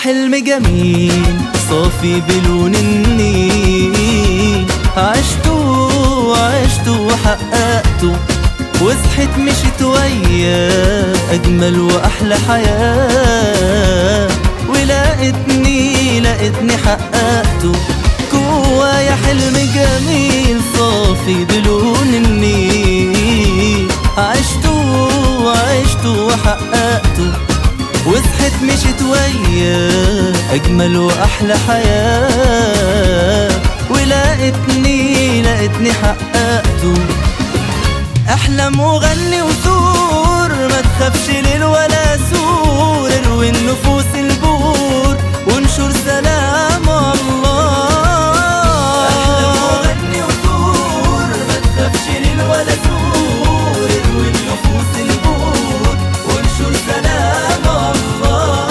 حلم جميل صافي بلون النيل عشته عشته وحققته وصحت مشيت وياه أجمل وأحلى حياة ولقيتني لقيتني حققته جوايا حلم جميل صافي بلون النيل عشته عشته وحققته وصحت مشيت وياه أجمل وأحلى حياة ولقيتني لقيتني حققته احلم وغني وثور ما تخافش ليل ولا سور اروي النفوس البور وانشر سلام الله احلم وغني وثور ما تخافش ليل ولا سور اروي النفوس البور وانشر سلام الله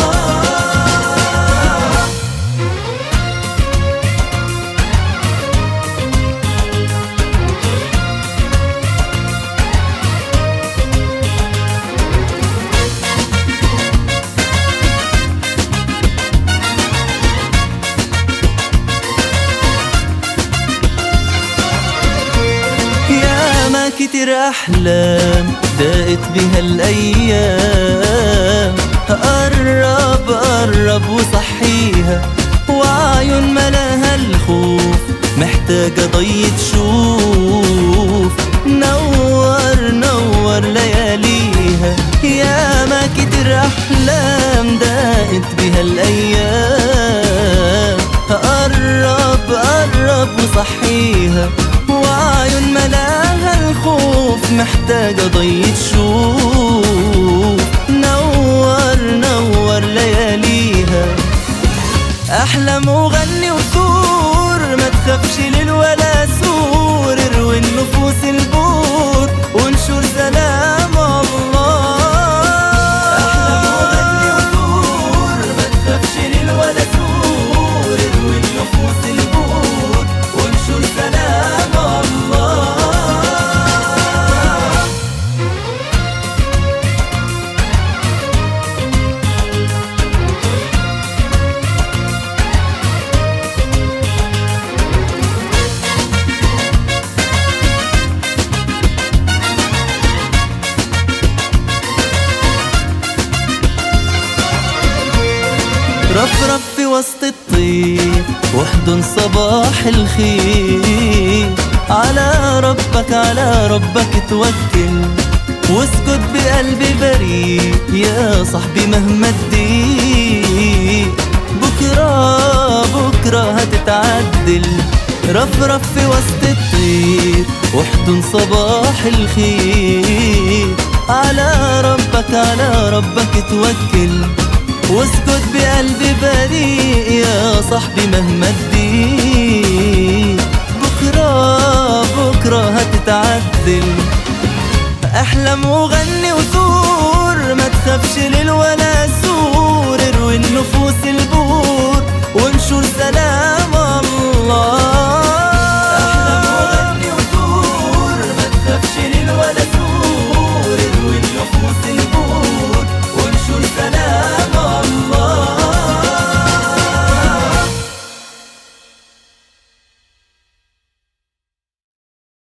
يا ما كتير أحلام دقت بها الأيام قرب قرب وصحيها وعيون ملاها الخوف محتاجة ضي تشوف نور نور لياليها يا ما كتير أحلام دقت بها الأيام قرب قرب وصحيها وعيون ملاها الخوف محتاجة ضي تشوف نور نور لياليها احلم وغني وثور ما تخافش ليل ولا سور اروي النفوس البور وانشر سلام الله احلم وغني وثور ما تخافش ليل ولا سور اروي النفوس البور وانشر سلام الله رفرف في وسط الطير واحضن صباح الخير على ربك على ربك توكل واسكت بقلب بريء يا صاحبي مهما تضيق بكرة بكرة هتتعدل رفرف في وسط الطير واحضن صباح الخير على ربك على ربك توكل واسكت بقلب بريء يا صاحبي مهما تضيق بكرة بكرة هتتعدل احلم وغني وثور ما تخافش ليل ولا سور اروي النفوس البور وانشر سلام